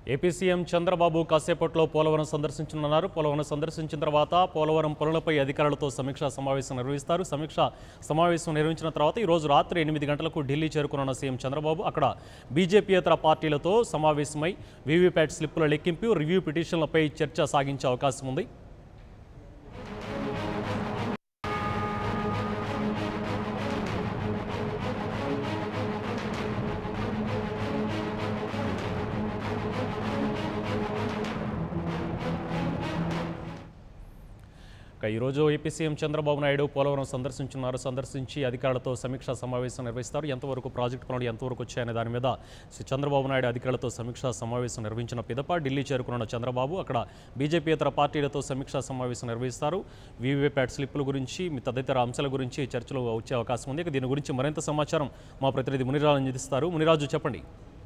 AP CM Chandrababu కాసేపట్లో పోలవరం సందర్శించనున్నారు పోలవరం సందర్శించిన తర్వాత పోలవరం పనులపై అధికారులతో సమీక్షా సమావేశం నిర్వహిస్తారు సమీక్ష సమావేశం నిర్వహించిన తర్వాత ఈ రోజు రాత్రి ఎనిమిది గంటలకు ఢిల్లీ చేరుకున్న సీఎం చంద్రబాబు అక్కడ బీజేపీయేతర పార్టీలతో సమావేశమై వీవీప్యాట్ స్లిప్పుల లెక్కింపు రివ్యూ పిటిషన్లపై చర్చ సాగించే అవకాశం ఉంది ఇక ఈరోజు ఏపీ సీఎం చంద్రబాబు నాయుడు పోలవరం సందర్శించున్నారు సందర్శించి అధికారులతో సమీక్షా సమావేశం నిర్వహిస్తారు ఎంతవరకు ప్రాజెక్టు పనులు ఎంతవరకు వచ్చాయనే దాని మీద శ్రీ చంద్రబాబు నాయుడు అధికారులతో సమీక్షా సమావేశం నిర్వహించిన పిదప ఢిల్లీ చేరుకున్న చంద్రబాబు అక్కడ బీజేపీయేతర పార్టీలతో సమీక్షా సమావేశం నిర్వహిస్తారు వీవీప్యాట్ స్లిప్పుల గురించి మీ తదితర అంశాల గురించి చర్చలు వచ్చే అవకాశం ఉంది ఇక దీని గురించి మరింత సమాచారం మా ప్రతినిధి మునిరాజు అందిస్తారు మునిరాజు చెప్పండి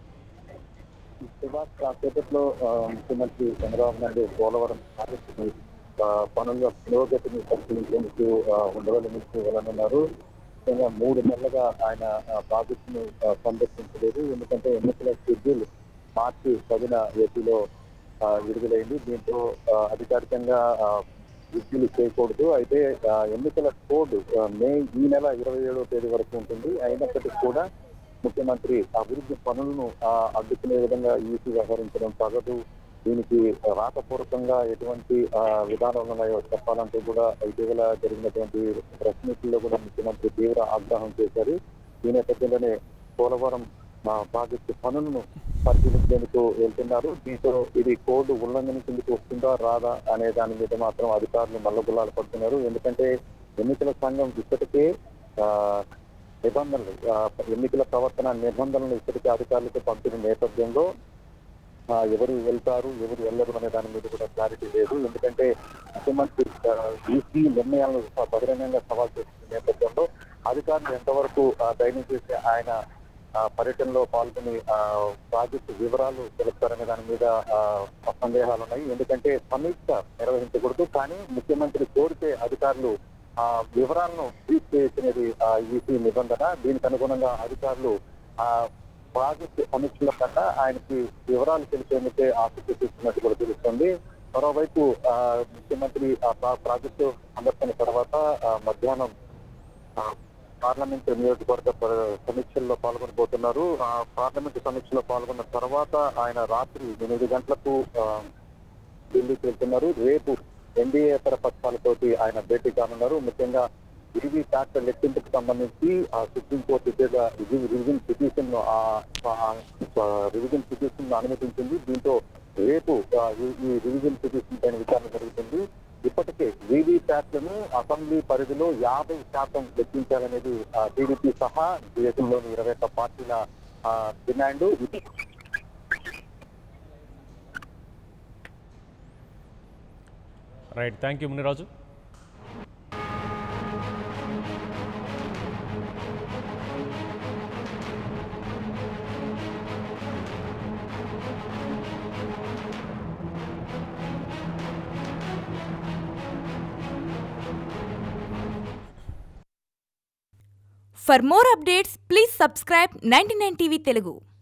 సుభాష్ కాసేపట్లో ఆ, ముఖ్యమంత్రి చంద్రబాబు నాయుడు పోలవరం ప్రాజెక్టుని ఆ, పనుల పురోగతిని పరిశీలించేందుకు ఆ, ఉండవల్లి నుంచి వెళ్ళనున్నారు ముఖ్యంగా మూడు నెలలుగా ఆయన ఆ, ప్రాజెక్టును ఆ, సందర్శించలేదు ఎందుకంటే ఎన్నికల షెడ్యూల్ మార్చి పదిన ఏపీలో ఆ, విడుదలైంది దీంతో ఆ, అధికారికంగా ఆ, విడుదల చేయకూడదు అయితే ఆ, ఎన్నికల కోడ్ ఆ, మే ఈ నెల ఇరవై ఏడవ తేదీ వరకు ఉంటుంది అయినప్పటికీ కూడా ముఖ్యమంత్రి అభివృద్ధి పనులను ఆ, అడ్డుకునే విధంగా ఈసీ వ్యవహరించడం తగదు దీనికి రాతపూర్వకంగా ఎటువంటి ఆ, విధానాలు ఉన్నాయో చెప్పాలంటూ కూడా ఇటీవల జరిగినటువంటి ప్రెస్ మీట్లో కూడా ముఖ్యమంత్రి తీవ్ర ఆగ్రహం చేశారు ఈ నేపథ్యంలోనే పోలవరం ఆ, ప్రాజెక్టు పనులను పరిశీలించేందుకు వెళ్తున్నారు దీంతో ఇది కోడ్ ఉల్లంఘన కిందకి వస్తుందా రాదా అనే దాని మీద మాత్రం అధికారులు మల్లగుల్లాలు పడుతున్నారు ఎందుకంటే ఎన్నికల సంఘం ఇప్పటికే ఆ, నిబంధనలు ఆ, ఎన్నికల ప్రవర్తన నిబంధనలు ఇప్పటికే అధికారులకు పంపిన నేపథ్యంలో ఆ, ఎవరు వెళ్తారు ఎవరు వెళ్ళరు అనే దాని మీద కూడా క్లారిటీ లేదు ఎందుకంటే ముఖ్యమంత్రి ఈసీ నిర్ణయాలను బహిరంగంగా సవాల్ చేస్తున్న నేపథ్యంలో అధికారులు ఎంతవరకు ఆ, ధైర్యం చేసి ఆయన ఆ, పర్యటనలో పాల్గొని ఆ, ప్రాజెక్టు వివరాలు తెలుపుతారనే దాని మీద ఆ, సందేహాలు ఉన్నాయి ఎందుకంటే సమీక్ష నిర్వహించకూడదు కానీ ముఖ్యమంత్రి కోరితే అధికారులు ఆ వివరాలను బ్రీఫ్ చేసినది ఈసీ నిబంధన దీనికి అనుగుణంగా అధికారులు ఆ ప్రాజెక్టు సమీక్షల కన్నా ఆయనకి వివరాలు తెలిపేందుకే ఆసక్తి చూస్తున్నట్టు కూడా తెలుస్తుంది మరోవైపు ఆ, ముఖ్యమంత్రి ఆ ప్రా- ప్రాజెక్టు సందర్శన తర్వాత ఆ, మధ్యాహ్నం ఆ, పార్లమెంట్ నియోజకవర్గ ప- సమీక్షల్లో పాల్గొనబోతున్నారు ఆ పార్లమెంట్ సమీక్షలో పాల్గొన్న తర్వాత ఆయన రాత్రి ఎనిమిది గంటలకు ఆ, ఢిల్లీకి వెళ్తున్నారు రేపు ఎన్డీఏ ఇతర పక్షాలతోటి ఆయన భేటీ కానున్నారు ముఖ్యంగా ఈవీ ప్యాట్ లెక్కింపుకు సంబంధించి ఆ సుప్రీంకోర్టు ఇటీవల రివిజన్ పిటిషన్ రివిజన్ పిటిషన్ అనుమతించింది దీంతో రేపు ఆ, ఈ- ఈ రివిజన్ పిటిషన్ పైన విచారణ జరుగుతుంది ఇప్పటికే వీవీ ప్యాట్లను అసెంబ్లీ పరిధిలో యాభై శాతం లెక్కించాలనేది టీడీపీ సహా దేశంలోని ఇరవై ఒక్క పార్టీల ఆ, డిమాండ్ ఇది right thank you Muniraju For more updates, please subscribe 99 TV Telugu.